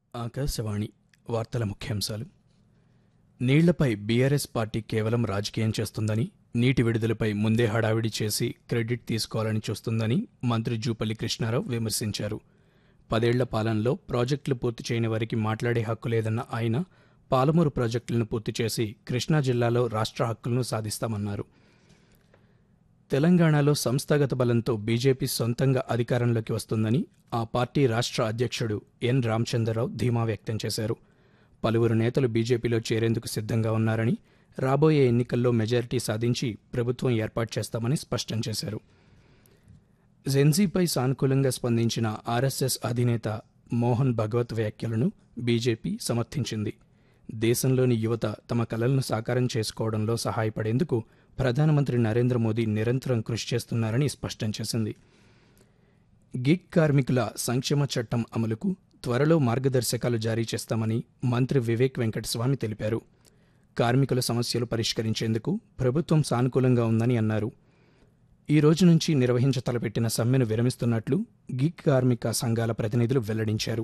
ఆకాశవాణి వార్తల ముఖ్యాంశాలు నీళ్లపై BRS party కేవలం రాజకీయం చేస్తుందని నీటి విడుదలపై ముందే హడావిడి చేసి క్రెడిట్ తీసుకోవాలని చూస్తుందని మంత్రి జూపల్లి కృష్ణారావు విమర్శించారు పదేళ్ల పాలనలో ప్రాజెక్టులు పూర్తి చేయని వారికి మాట్లాడే హక్కు లేదన్న ఆయన పాలమూరు ప్రాజెక్టులను పూర్తి చేసి కృష్ణా జిల్లాలో రాష్ట్ర హక్కులను సాధిస్తామన్నారు తెలంగాణలో సంస్థాగత బలంతో బీజేపీ సొంతంగా అధికారంలోకి వస్తుందని ఆ పార్టీ రాష్ట్ర అధ్యక్షుడు ఎన్ రామచంద్రరావు ధీమా వ్యక్తం చేశారు పలువురు నేతలు బీజేపీలో చేరేందుకు సిద్ధంగా ఉన్నారని రాబోయే ఎన్నికల్లో మెజారిటీ సాధించి ప్రభుత్వం ఏర్పాటు చేస్తామని స్పష్టం చేశారు జెన్జీపై సానుకూలంగా స్పందించిన ఆర్ఎస్ఎస్ అధినేత మోహన్ భగవత్ వ్యాఖ్యలను బీజేపీ సమర్థించింది దేశంలోని యువత తమ కలలను సాకారం చేసుకోవడంలో సహాయపడేందుకు ప్రధానమంత్రి నరేంద్ర మోదీ నిరంతరం కృషి చేస్తున్నారని స్పష్టం చేసింది గిగ్ కార్మికుల సంక్షేమ చట్టం అమలుకు త్వరలో మార్గదర్శకాలు జారీ చేస్తామని మంత్రి వివేక్ వెంకటస్వామి తెలిపారు కార్మికుల సమస్యలు పరిష్కరించేందుకు ప్రభుత్వం సానుకూలంగా ఉందని అన్నారు ఈ రోజు నుంచి నిర్వహించ తలపెట్టిన సమ్మెను విరమిస్తున్నట్లు గిగ్ కార్మిక సంఘాల ప్రతినిధులు వెల్లడించారు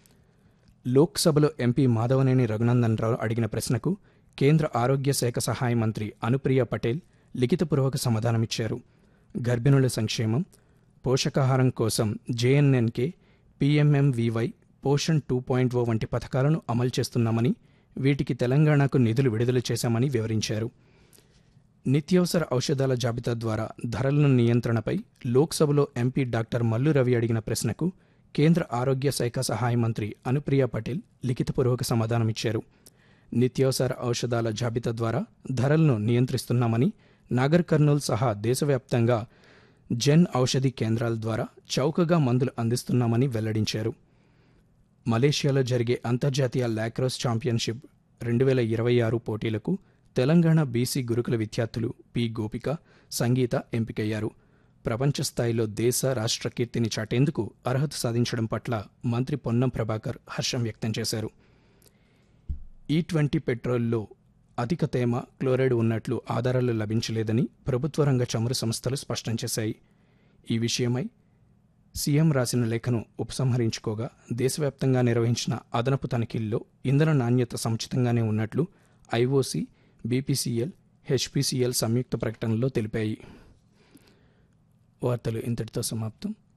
లోక్సభలో ఎంపీ మాధవనేని రఘునందన్ రావు అడిగిన ప్రశ్నకు కేంద్ర ఆరోగ్య శాఖ సహాయ మంత్రి అనుప్రియ పటేల్ లిఖితపూర్వక సమాధానమిచ్చారు గర్భిణుల సంక్షేమం పోషకాహారం కోసం JNNK PMMVY Poshan two point O వంటి పథకాలను అమలు చేస్తున్నామని వీటికి తెలంగాణకు నిధులు విడుదల చేశామని వివరించారు నిత్యావసర ఔషధాల జాబితా ద్వారా ధరల నియంత్రణపై లోక్సభలో ఎంపీ డాక్టర్ మల్లు రవి అడిగిన ప్రశ్నకు కేంద్ర ఆరోగ్య శాఖ సహాయ మంత్రి అనుప్రియ పటేల్ లిఖితపూర్వక సమాధానమిచ్చారు నిత్యావసర ఔషధాల జాబితా ద్వారా ధరలను నియంత్రిస్తున్నామని నాగర్ కర్నూల్ సహా దేశవ్యాప్తంగా జన్ ఔషధి కేంద్రాల ద్వారా చౌకగా మందులు అందిస్తున్నామని వెల్లడించారు మలేషియాలో జరిగే అంతర్జాతీయ లాక్రోస్ ఛాంపియన్షిప్ రెండు వేల ఇరవై ఆరు పోటీలకు తెలంగాణ బీసీ గురుకుల విద్యార్థులు పి గోపిక సంగీత ఎంపికయ్యారు ప్రపంచ స్థాయిలో దేశ రాష్ట్ర కీర్తిని చాటేందుకు అర్హత సాధించడం పట్ల మంత్రి పొన్నం ప్రభాకర్ హర్షం వ్యక్తం చేశారు ఈ ట్వంటీ పెట్రోల్లో అధిక తేమ క్లోరైడ్ ఉన్నట్లు ఆధారాలు లభించలేదని ప్రభుత్వ రంగ చమురు సంస్థలు స్పష్టం చేశాయి ఈ విషయమై సీఎం రాసిన లేఖను ఉపసంహరించుకోగా దేశవ్యాప్తంగా నిర్వహించిన అదనపు తనిఖీల్లో ఇంధన నాణ్యత సముచితంగానే ఉన్నట్లు ఐఓసీ బీపీసీఎల్ హెచ్పీసీఎల్ సంయుక్త ప్రకటనలో తెలిపాయి వార్తలు ఇంతటితో సమాప్తం